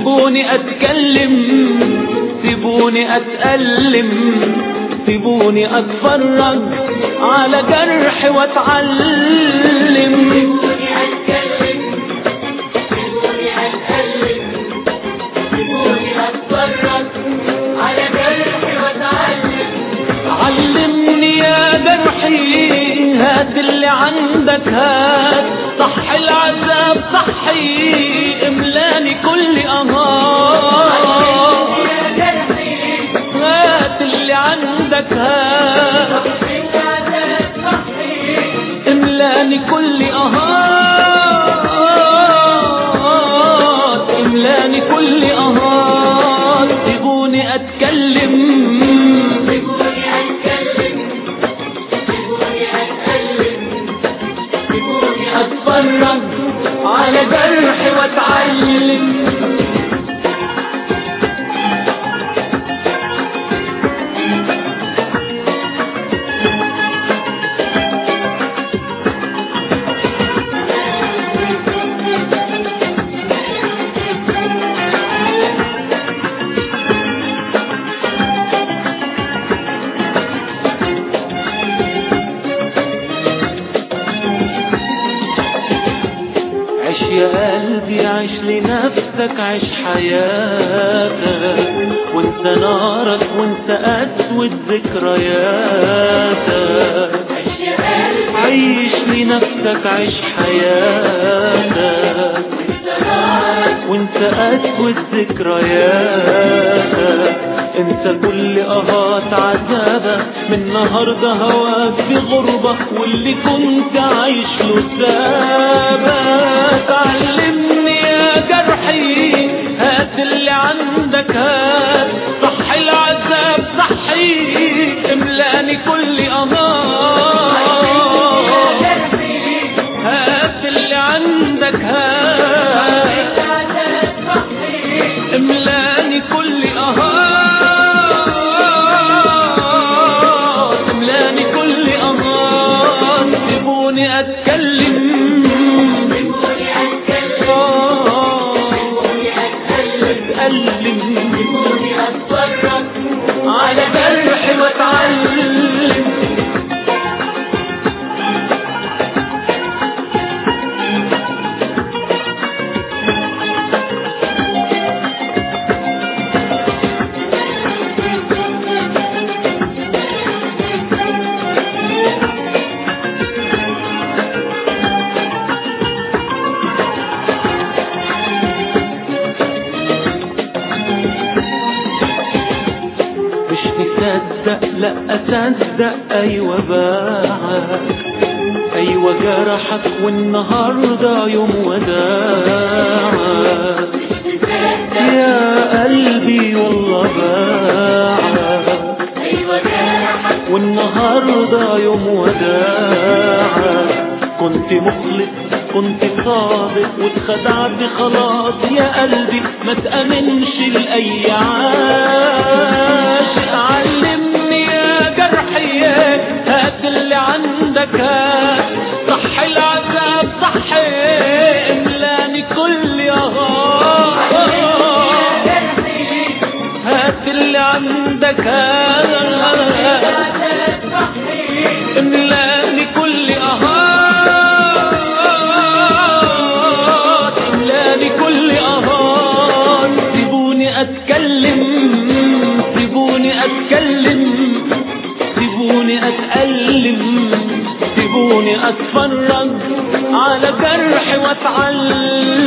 سيبوني اتكلم سيبوني اتألم سيبوني اتفرج على جرح واتعلم سيبوني أتكلم سيبوني أتألم سيبوني أتفرج على جرحي وأتعلم علمني يا جرحي هات اللي عندك هات صح العذاب صحي املاني كل اهات يا جرحي هات اللي عندك هات العذاب صحي املاني كل اهات املاني كل اهات سيبوني اتكلم سيبوني أتكلم سيبوني أتألم سيبوني اتفرج على جرحي واتعلم عيش يا قلبي عيش لنفسك عيش حياتك وانت نارك وانت اسود ذكرياتك عيش يا قلبي عيش لنفسك عيش حياتك وانت اسود ذكرياتك انسى كل اهات عذابك من النهارده هواك في غربة واللي كنت عايش له سابك علمني يا جرحي هات اللي عندك هات صح العذاب صحي املاني كل اهات هات اللي عندك هات العذاب صحي املاني كل اهات املاني كل اهات سيبوني اتكلم سيبوني أتكلم آه، سيبوني أتألم اتألم سيبوني أتفرج على جرحي واتعلم مش مصدق لا اصدق ايوه باعك ايوه جرحك والنهارده يوم وداعك يا قلبي والله باعك أيوة جرحك والنهارده يوم وداعك كنت مخلص كنت صادق واتخدعت خلاص يا قلبي ما تأمنش لأي عاشق علمني يا جرحي هات اللي عندك هات صح العذاب صح املاني كل يهات هات اللي عندك هات العذاب صحي املاني كل اهات املاني كل اهات سيبوني اتكلم سيبوني اتكلم سيبوني اتألم سيبوني اتفرج على جرحي واتعلم